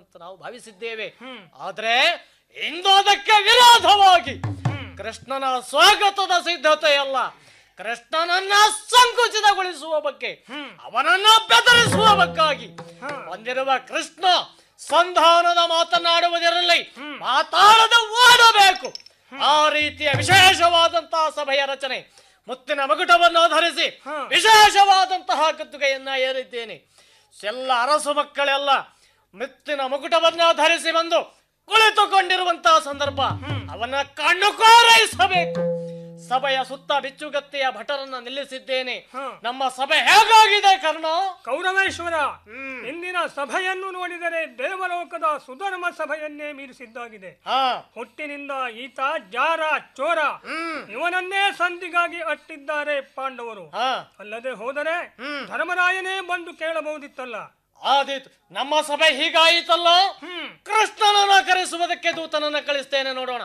ಅಂತ ನಾವು ಭಾವಿಸಿದ್ದೇವೆ ಆದ್ರೆ ಇಂದು ಅದಕ್ಕೆ ವಿರೋಧವಾಗಿ ಕೃಷ್ಣನ ಸ್ವಾಗತದ ಸಿದ್ಧತೆಯಲ್ಲ ಕೃಷ್ಣನನ್ನ ಸಂಕುಚಿತಗೊಳಿಸುವ ಬಗ್ಗೆ ಅವನನ್ನ ಬೆದರಿಸುವ ಬಗ್ಗಾಗಿ ಬಂದಿರುವ ಕೃಷ್ಣ ಸಂಧಾನದ ಮಾತನಾಡುವುದಿರಲಿ ಮಾತಾಡದ ಓಡಬೇಕು ಆ ರೀತಿಯ ವಿಶೇಷವಾದಂತಹ ಸಭೆಯ ರಚನೆ ಮುತ್ತಿನ ಮಗುಟವನ್ನು ಧರಿಸಿ ವಿಶೇಷವಾದಂತಹ ಗದ್ದುಗೆಯನ್ನ ಏರಿದ್ದೇನೆ ಎಲ್ಲ ಅರಸು ಮಕ್ಕಳೆಲ್ಲ ಮುತ್ತಿನ ಮುಗುಟವನ್ನ ಧರಿಸಿ ಬಂದು ಕುಳಿತುಕೊಂಡಿರುವಂತಹ ಸಂದರ್ಭ ಅವನ ಕಣ್ಣು ಕೋರೈಸಬೇಕು ಸಭೆಯ ಸುತ್ತ ಬಿಚ್ಚುಗತ್ತೆಯ ಭಟರನ್ನ ನಿಲ್ಲಿಸಿದ್ದೇನೆ ನಮ್ಮ ಸಭೆ ಹೇಗಾಗಿದೆ ಕರ್ಣ ಕೌರವೇಶ್ವರ ಇಂದಿನ ಸಭೆಯನ್ನು ನೋಡಿದರೆ ದೇವಲೋಕದ ಸುಧರ್ಮ ಸಭೆಯನ್ನೇ ಮೀರಿಸಿದ್ದಾಗಿದೆ ಹಾ ಹುಟ್ಟಿನಿಂದ ಈತ ಜಾರ ಚೋರ ಇವನನ್ನೇ ಸಂಧಿಗಾಗಿ ಅಟ್ಟಿದ್ದಾರೆ ಪಾಂಡವರು ಹಾ ಅಲ್ಲದೆ ಹೋದರೆ ಧರ್ಮರಾಯನೇ ಬಂದು ಕೇಳಬಹುದಿತ್ತಲ್ಲ ಆದೀತು ನಮ್ಮ ಸಭೆ ಹೀಗಾಯಿತಲ್ಲ ಕೃಷ್ಣನನ್ನ ಕರೆಸುವುದಕ್ಕೆ ದೂತನನ್ನ ಕಳಿಸ್ತೇನೆ ನೋಡೋಣ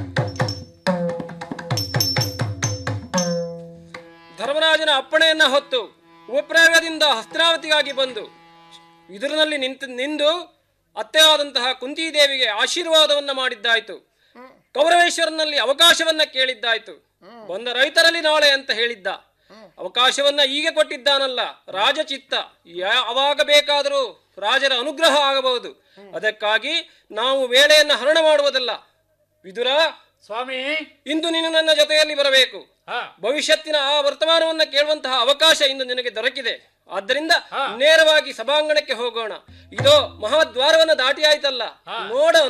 ಧರ್ಮರಾಜನ ಅಪ್ಪಣೆಯನ್ನ ಹೊತ್ತು ಉಪಪ್ರಯೋಗದಿಂದ ಹಸ್ತಿನಾವತಿಗಾಗಿ ಬಂದು ಇದರಲ್ಲಿ ನಿಂತು ನಿಂದು ಅತ್ತೆಯಾದಂತಹ ಕುಂತಿದೇವಿಗೆ ಆಶೀರ್ವಾದವನ್ನ ಮಾಡಿದ್ದಾಯ್ತು ಕೌರವೇಶ್ವರನಲ್ಲಿ ಅವಕಾಶವನ್ನ ಕೇಳಿದ್ದಾಯ್ತು ಬಂದ ರೈತರಲ್ಲಿ ನಾಳೆ ಅಂತ ಹೇಳಿದ್ದ ಅವಕಾಶವನ್ನ ಈಗ ಕೊಟ್ಟಿದ್ದಾನಲ್ಲ ರಾಜಚಿತ್ತ ಯಾ- ಅವಾಗ ಬೇಕಾದರೂ ರಾಜರ ಅನುಗ್ರಹ ಆಗಬಹುದು ಅದಕ್ಕಾಗಿ ನಾವು ವೇಳೆಯನ್ನ ಹರಣ ಮಾಡುವುದಲ್ಲ ವಿದುರ ಸ್ವಾಮಿ ಇಂದು ನೀನು ನನ್ನ ಜೊತೆಯಲ್ಲಿ ಬರಬೇಕು ಭವಿಷ್ಯತ್ತಿನ ಆ ವರ್ತಮಾನವನ್ನ ಕೇಳುವಂತಹ ಅವಕಾಶ ಇಂದು ನಿನಗೆ ದೊರಕಿದೆ ಆದ್ದರಿಂದ ನೇರವಾಗಿ ಸಭಾಂಗಣಕ್ಕೆ ಹೋಗೋಣ ಇದೋ ಮಹಾದ್ವಾರವನ್ನ ದಾಟಿ ಆಯ್ತಲ್ಲ ನೋಡ